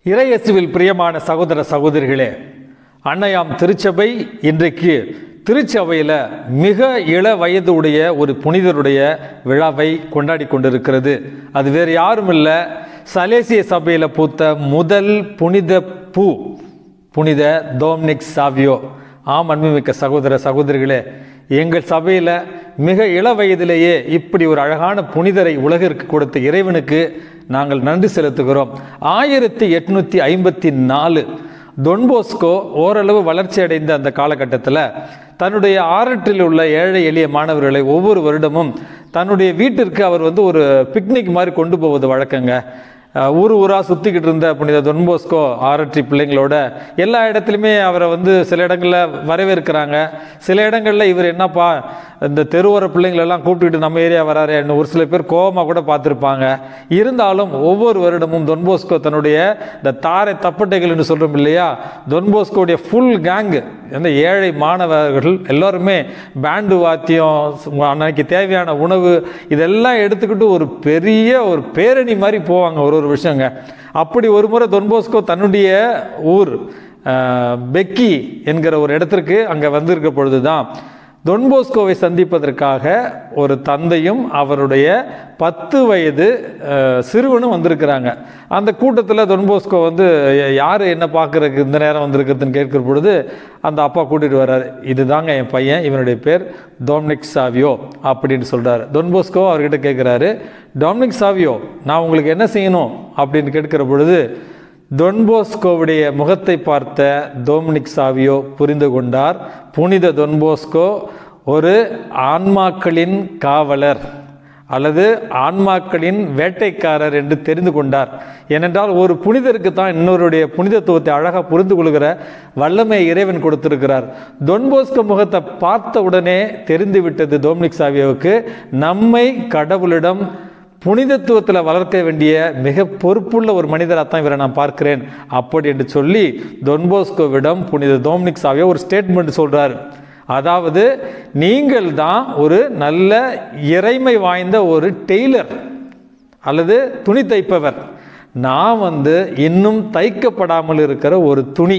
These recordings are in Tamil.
இறையேசுவில் பிரியமான சகோதர சகோதரிகளே அன்னையாம் திருச்சபை இன்றைக்கு திருச்சபையில் மிக இள வயது உடைய ஒரு புனிதருடைய விழாவை கொண்டாடி கொண்டிருக்கிறது அது வேறு யாரும் இல்லை சலேசிய சபையில் பூத்த முதல் புனித பூ புனித டோம்னிக் சாவியோ ஆம் அன்புமிக்க சகோதர சகோதரிகளே எங்கள் சபையில் மிக இள வயதிலேயே இப்படி ஒரு அழகான புனிதரை உலகிற்கு கொடுத்த இறைவனுக்கு நாங்கள் நன்றி செலுத்துகிறோம் ஆயிரத்தி எட்நூற்றி ஐம்பத்தி நாலு தொன்போஸ்கோ ஓரளவு வளர்ச்சி அடைந்த அந்த காலகட்டத்தில் தன்னுடைய ஆரற்றில் உள்ள ஏழை எளிய மாணவர்களை ஒவ்வொரு வருடமும் தன்னுடைய வீட்டிற்கு அவர் வந்து ஒரு பிக்னிக் மாதிரி கொண்டு போவது வழக்கங்க அஹ் ஊர் ஊராக சுற்றிக்கிட்டு இருந்த புனித தொன்போஸ்கோ ஆரற்றி பிள்ளைங்களோட எல்லா இடத்துலையுமே அவரை வந்து சில இடங்களில் வரவேற்கிறாங்க சில இடங்களில் இவர் என்னப்பா இந்த தெருவோர பிள்ளைங்களெல்லாம் கூப்பிட்டுக்கிட்டு நம்ம ஏரியா வராருன்னு ஒரு சில பேர் கோபமாக கூட பார்த்துருப்பாங்க இருந்தாலும் ஒவ்வொரு வருடமும் தொன்போஸ்கோ தன்னுடைய இந்த தாரை தப்பட்டைகள் என்று சொல்கிறோம் இல்லையா தொன்போஸ்கோடைய ஃபுல் கேங்கு அந்த ஏழை மாணவர்கள் எல்லாருமே பேண்டு வாத்தியம் அன்னைக்கு தேவையான உணவு இதெல்லாம் எடுத்துக்கிட்டு ஒரு பெரிய ஒரு பேரணி மாதிரி போவாங்க ஒரு ஒரு விஷயங்க அப்படி ஒரு முறை தொன்போஸ்கோ தன்னுடைய ஊர் அஹ், பெக்கி என்கிற ஒரு இடத்திற்கு அங்கே வந்திருக்க பொழுது தான் தொன்போஸ்கோவை சந்திப்பதற்காக ஒரு தந்தையும் அவருடைய பத்து வயது அஹ், சிறுவனும் வந்திருக்கிறாங்க அந்த கூட்டத்தில் தொன்போஸ்கோ வந்து யார் என்ன பார்க்கறதுக்கு இந்த நேரம் வந்திருக்குதுன்னு கேட்கிற பொழுது அந்த அப்பா கூட்டிகிட்டு வர்றாரு இதுதாங்க என் பையன் இவனுடைய பேர் டொமினிக் சாவியோ அப்படின்னு சொல்கிறாரு தொன்போஸ்கோ அவர்கிட்ட கேட்குறாரு டொமினிக் சாவியோ நான் உங்களுக்கு என்ன செய்யணும் அப்படின்னு கேட்கிற பொழுது தொன்போஸ்கோவுடைய முகத்தை பார்த்த டொமினிக் சாவியோ புரிந்து கொண்டார் புனித தொன்போஸ்கோ ஒரு ஆன்மாக்களின் காவலர் அல்லது ஆன்மாக்களின் வேட்டைக்காரர் என்று தெரிந்து கொண்டார் ஏனென்றால் ஒரு புனிதருக்கு தான் இன்னொருடைய புனிதத்துவத்தை அழகாக புரிந்து கொள்கிற வல்லமை இறைவன் கொடுத்திருக்கிறார் தொன்போஸ்கோ முகத்தை பார்த்த உடனே தெரிந்து விட்டது டொமினிக் சாவியோவுக்கு நம்மை கடவுளிடம் புனிதத்துவத்தில் வளர்க்க வேண்டிய மிக பொறுப்புள்ள ஒரு மனிதராக தான் இவரை நான் பார்க்கிறேன் அப்படி என்று சொல்லி தொன்போஸ்கோவிடம் புனித டோம்னிக் சாவியோ ஒரு ஸ்டேட்மெண்ட் சொல்றாரு அதாவது நீங்கள் தான் ஒரு நல்ல இறைமை வாய்ந்த ஒரு டெய்லர் அல்லது துணி தைப்பவர் நான் வந்து இன்னும் தைக்கப்படாமல் இருக்கிற ஒரு துணி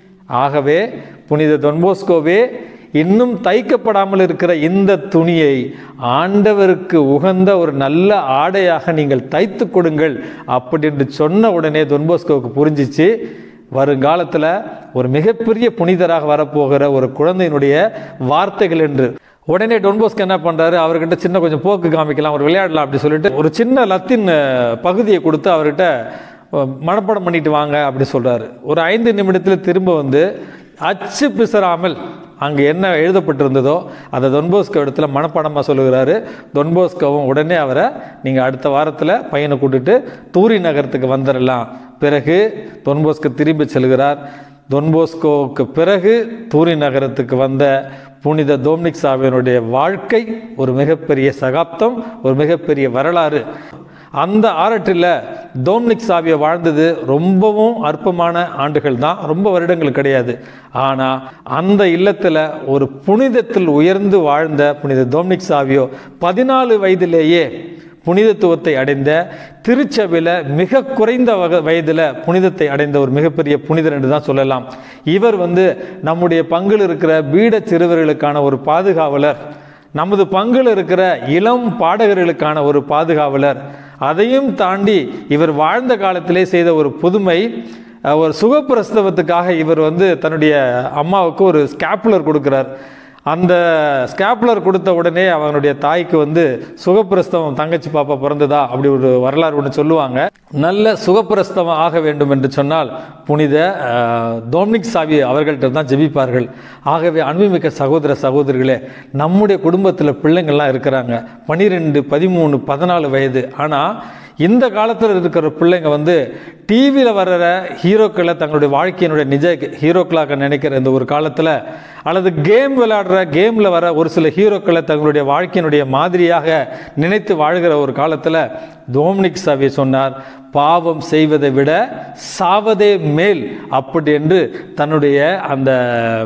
ஆகவே புனித தொன்போஸ்கோவே இன்னும் தைக்கப்படாமல் இருக்கிற இந்த துணியை ஆண்டவருக்கு உகந்த ஒரு நல்ல ஆடையாக நீங்கள் தைத்து கொடுங்கள் அப்படி என்று சொன்ன உடனே தொன்போஸ்கோவுக்கு புரிஞ்சிச்சு வருங்காலத்தில் ஒரு மிகப்பெரிய புனிதராக வரப்போகிற ஒரு குழந்தையினுடைய வார்த்தைகள் என்று உடனே டொன்போஸ்க் என்ன பண்ணுறாரு அவர்கிட்ட சின்ன கொஞ்சம் போக்கு காமிக்கலாம் ஒரு விளையாடலாம் அப்படி சொல்லிட்டு ஒரு சின்ன லத்தின் அஹ், பகுதியை கொடுத்து அவர்கிட்ட அஹ், மனப்பாடம் பண்ணிட்டு வாங்க அப்படி சொல்கிறாரு ஒரு ஐந்து நிமிடத்தில் திரும்ப வந்து அச்சு பிசறாமல் அங்கே என்ன எழுதப்பட்டிருந்ததோ அதை தொன்போஸ்கோ இடத்துல மனப்பாடமாக சொல்லுகிறாரு தொன்போஸ்கோவும் உடனே அவரை நீங்கள் அடுத்த வாரத்தில் பையனை கூட்டிட்டு தூரி நகரத்துக்கு வந்துடலாம் பிறகு தொன்போஸ்கோ திரும்பி செல்கிறார் தொன்போஸ்கோவுக்கு பிறகு தூரி நகரத்துக்கு வந்த புனித டோம்னிக் சாவியனுடைய வாழ்க்கை ஒரு மிகப்பெரிய சகாப்தம் ஒரு மிகப்பெரிய வரலாறு அந்த ஆரற்றில் டோம்னிக் சாவியை வாழ்ந்தது ரொம்பவும் அற்பமான ஆண்டுகள் தான் ரொம்ப வருடங்கள் கிடையாது ஆனால் அந்த இல்லத்தில் ஒரு புனிதத்தில் உயர்ந்து வாழ்ந்த புனித டோம்னிக் சாவியோ பதினாலு வயதிலேயே புனிதத்துவத்தை அடைந்த திருச்சபையில் மிக குறைந்த வக வயதில் புனிதத்தை அடைந்த ஒரு மிகப்பெரிய புனிதர் என்று தான் சொல்லலாம் இவர் வந்து நம்முடைய பங்கில் இருக்கிற பீட சிறுவர்களுக்கான ஒரு பாதுகாவலர் நமது பங்கில் இருக்கிற இளம் பாடகர்களுக்கான ஒரு பாதுகாவலர் அதையும் தாண்டி இவர் வாழ்ந்த காலத்திலே செய்த ஒரு புதுமை அஹ், ஒரு சுகப்பிரசவத்துக்காக இவர் வந்து தன்னுடைய அம்மாவுக்கு ஒரு ஸ்கேப்புலர் கொடுக்கிறார் அந்த ஸ்கேப்புலர் கொடுத்த உடனே அவனுடைய தாய்க்கு வந்து சுகப்பிரஸ்தவம் தங்கச்சி பாப்பா பிறந்ததா அப்படி ஒரு வரலாறு ஒன்று சொல்லுவாங்க நல்ல சுகப்பிரஸ்தவம் ஆக வேண்டும் என்று சொன்னால் புனித அஹ், டொமினிக் சாவி அவர்கள்ட்ட தான் ஜெபிப்பார்கள் ஆகவே அன்புமிக்க சகோதர சகோதரிகளே நம்முடைய குடும்பத்தில் பிள்ளைங்கள்லாம் இருக்கிறாங்க பன்னிரெண்டு பதிமூணு பதினாலு வயது ஆனால் இந்த காலத்தில் இருக்கிற பிள்ளைங்க வந்து டிவியில் வர்ற ஹீரோக்களை தங்களுடைய வாழ்க்கையினுடைய நிஜ ஹீரோக்களாக நினைக்கிற இந்த ஒரு காலத்தில் அல்லது கேம் விளையாடுற கேமில் வர ஒரு சில ஹீரோக்களை தங்களுடைய வாழ்க்கையினுடைய மாதிரியாக நினைத்து வாழ்கிற ஒரு காலத்தில் டோமினிக் சாவி சொன்னார் பாவம் செய்வதை விட சாவதே மேல் அப்படி என்று தன்னுடைய அந்த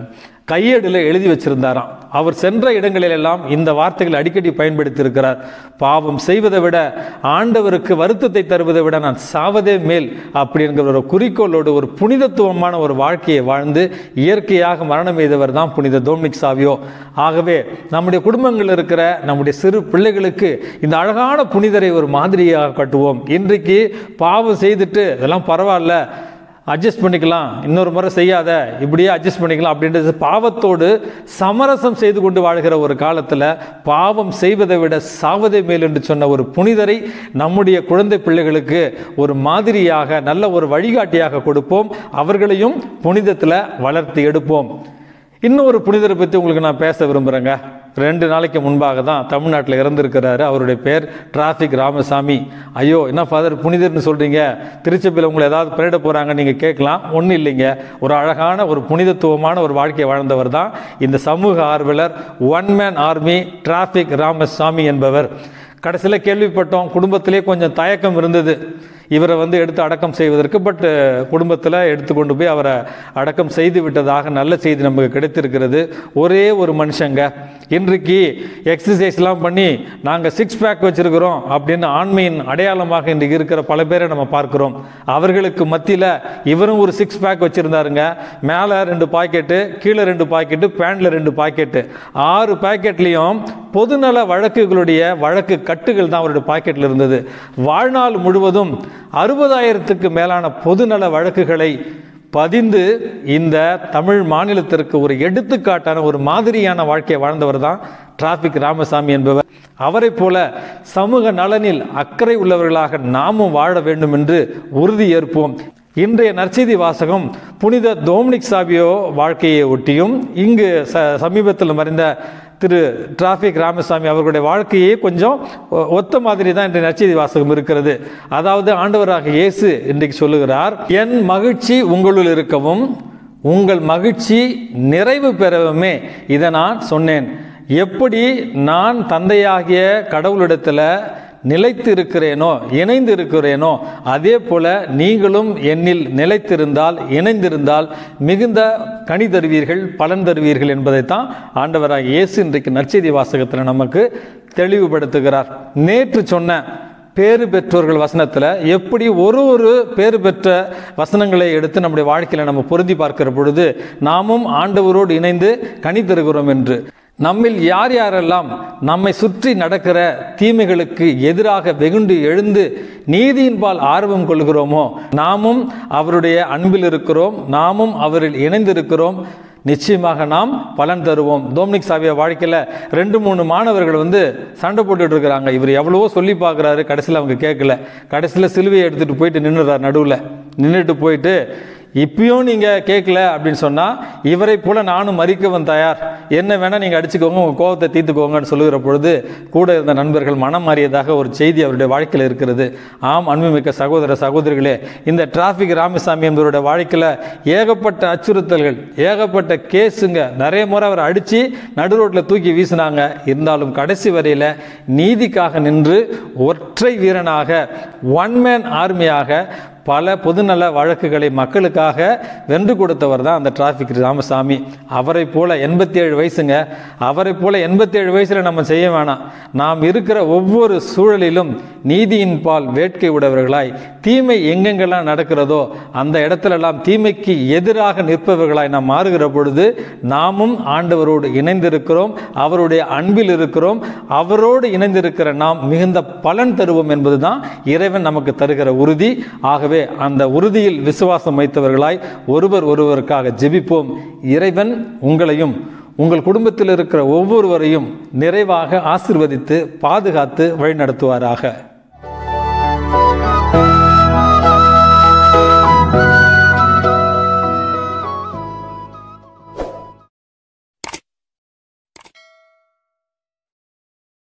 கையேடில் எழுதி வச்சிருந்தாராம் அவர் சென்ற இடங்களிலெல்லாம் இந்த வார்த்தைகள் அடிக்கடி பயன்படுத்தியிருக்கிறார் பாவம் செய்வதை விட ஆண்டவருக்கு வருத்தத்தை தருவதை விட நான் சாவதே மேல் அப்படிங்கிற ஒரு குறிக்கோளோடு ஒரு புனிதத்துவமான ஒரு வாழ்க்கையை வாழ்ந்து இயற்கையாக மரணம் எய்தவர் தான் புனித டோமினிக் சாவியோ ஆகவே நம்முடைய குடும்பங்களில் இருக்கிற நம்முடைய சிறு பிள்ளைகளுக்கு இந்த அழகான புனிதரை ஒரு மாதிரியாக கட்டுவோம் இன்றைக்கு பாவம் செய்துட்டு இதெல்லாம் பரவாயில்ல அட்ஜஸ்ட் பண்ணிக்கலாம் இன்னொரு முறை செய்யாத இப்படியே அட்ஜஸ்ட் பண்ணிக்கலாம் அப்படின்றது பாவத்தோடு சமரசம் செய்து கொண்டு வாழ்கிற ஒரு காலத்தில் பாவம் செய்வதை விட சாவதை மேல் என்று சொன்ன ஒரு புனிதரை நம்முடைய குழந்தை பிள்ளைகளுக்கு ஒரு மாதிரியாக நல்ல ஒரு வழிகாட்டியாக கொடுப்போம் அவர்களையும் புனிதத்தில் வளர்த்து எடுப்போம் இன்னொரு புனிதரை பற்றி உங்களுக்கு நான் பேச விரும்புகிறேங்க ரெண்டு நாளைக்கு முன்பாக தான் தமிழ்நாட்டில் இறந்திருக்கிறாரு அவருடைய பேர் டிராஃபிக் ராமசாமி ஐயோ என்ன ஃபாதர் புனிதர்னு சொல்கிறீங்க திருச்சபையில் உங்களை ஏதாவது பிறட போகிறாங்க நீங்கள் கேட்கலாம் ஒன்றும் இல்லைங்க ஒரு அழகான ஒரு புனிதத்துவமான ஒரு வாழ்க்கையை வாழ்ந்தவர் தான் இந்த சமூக ஆர்வலர் one man army traffic Ramasamy என்பவர் கடைசியில் கேள்விப்பட்டோம் குடும்பத்திலே கொஞ்சம் தயக்கம் இருந்தது இவரை வந்து எடுத்து அடக்கம் செய்வதற்கு பட் குடும்பத்தில் எடுத்து கொண்டு போய் அவரை அடக்கம் செய்து விட்டதாக நல்ல செய்தி நமக்கு கிடைத்திருக்கிறது ஒரே ஒரு மனுஷங்க இன்றைக்கு எக்ஸசைஸ்லாம் பண்ணி நாங்கள் சிக்ஸ் பேக் வச்சுருக்கிறோம் அப்படின்னு ஆண்மையின் அடையாளமாக இன்றைக்கு இருக்கிற பல பேரை நம்ம பார்க்குறோம் அவர்களுக்கு மத்தியில் இவரும் ஒரு சிக்ஸ் பேக் வச்சுருந்தாருங்க மேலே ரெண்டு பாக்கெட்டு கீழே ரெண்டு பாக்கெட்டு பேண்டில் ரெண்டு பாக்கெட்டு ஆறு பாக்கெட்லேயும் பொதுநல வழக்குகளுடைய வழக்கு கட்டுகள் தான் அவருடைய பாக்கெட்டில் இருந்தது வாழ்நாள் முழுவதும் அறுபதாயிரத்துக்கு மேலான பொதுநல வழக்குகளை பதிந்து இந்த தமிழ் மாநிலத்திற்கு ஒரு எடுத்துக்காட்டான ஒரு மாதிரியான வாழ்க்கையை வாழ்ந்தவர் தான் டிராஃபிக் ராமசாமி என்பவர் அவரை போல சமூக நலனில் அக்கறை உள்ளவர்களாக நாமும் வாழ வேண்டும் என்று உறுதி ஏற்போம் இன்றைய நற்செய்தி வாசகம் புனித டோமினிக் சாபியோ வாழ்க்கையை ஒட்டியும் இங்கு ச சமீபத்தில் மறைந்த திரு டிராஃபிக் ராமசாமி அவர்களுடைய வாழ்க்கையே கொஞ்சம் ஒ- ஒத்த மாதிரி தான் இன்றைய நற்செய்தி வாசகம் இருக்கிறது அதாவது ஆண்டவராக இயேசு இன்றைக்கு சொல்லுகிறார் என் மகிழ்ச்சி உங்களுள் இருக்கவும் உங்கள் மகிழ்ச்சி நிறைவு பெறவுமே இதை நான் சொன்னேன் எப்படி நான் தந்தையாகிய கடவுளிடத்தில் நிலைத்து இருக்கிறேனோ இணைந்து இருக்கிறேனோ அதே போல நீங்களும் என்னில் நிலைத்திருந்தால் இணைந்திருந்தால் மிகுந்த கனி தருவீர்கள் பலன் தருவீர்கள் என்பதைத்தான் ஆண்டவராக இயேசு இன்றைக்கு நற்செய்தி வாசகத்தில் நமக்கு தெளிவுபடுத்துகிறார் நேற்று சொன்ன பேறு பெற்றோர்கள் வசனத்தில் எப்படி ஒரு ஒரு பேறு பெற்ற வசனங்களை எடுத்து நம்முடைய வாழ்க்கையில் நம்ம பொருந்தி பார்க்கிற பொழுது நாமும் ஆண்டவரோடு இணைந்து கனி தருகிறோம் என்று நம்மில் யார் யாரெல்லாம் நம்மை சுற்றி நடக்கிற தீமைகளுக்கு எதிராக வெகுண்டு எழுந்து நீதியின்பால் ஆர்வம் கொள்கிறோமோ நாமும் அவருடைய அன்பில் இருக்கிறோம் நாமும் அவரில் இணைந்திருக்கிறோம் நிச்சயமாக நாம் பலன் தருவோம் டோமினிக் சாவியா வாழ்க்கையில் ரெண்டு மூணு மாணவர்கள் வந்து சண்டை போட்டுட்டு இருக்கிறாங்க இவர் எவ்வளவோ சொல்லி பார்க்குறாரு கடைசியில் அவங்க கேட்கல கடைசியில் சிலுவையை எடுத்துகிட்டு போயிட்டு நின்றுறார் நடுவில் நின்றுட்டு போயிட்டு இப்பயும் நீங்கள் கேட்கல அப்படின்னு சொன்னால் இவரை போல நானும் மறிக்கவும் தயார் என்ன வேணால் நீங்கள் அடிச்சுக்கோங்க உங்கள் கோபத்தை தீர்த்துக்கோங்கன்னு சொல்லுகிற பொழுது கூட இருந்த நண்பர்கள் மனம் மாறியதாக ஒரு செய்தி அவருடைய வாழ்க்கையில் இருக்கிறது ஆம் அன்புமிக்க சகோதர சகோதரிகளே இந்த டிராஃபிக் ராமசாமி என்பவருடைய வாழ்க்கையில் ஏகப்பட்ட அச்சுறுத்தல்கள் ஏகப்பட்ட கேஸுங்க நிறைய முறை அவர் அடித்து நடு ரோட்டில் தூக்கி வீசினாங்க இருந்தாலும் கடைசி வரையில் நீதிக்காக நின்று ஒற்றை வீரனாக ஒன் மேன் ஆர்மியாக பல பொதுநல வழக்குகளை மக்களுக்காக வென்று கொடுத்தவர் தான் அந்த டிராஃபிக் ராமசாமி அவரை போல எண்பத்தி ஏழு வயசுங்க அவரை போல எண்பத்தி ஏழு வயசில் நம்ம செய்ய வேணாம் நாம் இருக்கிற ஒவ்வொரு சூழலிலும் நீதியின் பால் வேட்கை உடையவர்களாய் தீமை எங்கெங்கெல்லாம் நடக்கிறதோ அந்த இடத்துலெல்லாம் தீமைக்கு எதிராக நிற்பவர்களாய் நாம் மாறுகிற பொழுது நாமும் ஆண்டவரோடு இணைந்திருக்கிறோம் அவருடைய அன்பில் இருக்கிறோம் அவரோடு இணைந்திருக்கிற நாம் மிகுந்த பலன் தருவோம் என்பதுதான் இறைவன் நமக்கு தருகிற உறுதி ஆகவே அந்த உறுதியில் விசுவாசம் வைத்தவர்களாய் ஒருவர் ஒருவருக்காக ஜெபிப்போம் இறைவன் உங்களையும் உங்கள் குடும்பத்தில் இருக்கிற ஒவ்வொருவரையும் நிறைவாக ஆசிர்வதித்து பாதுகாத்து வழிநடத்துவாராக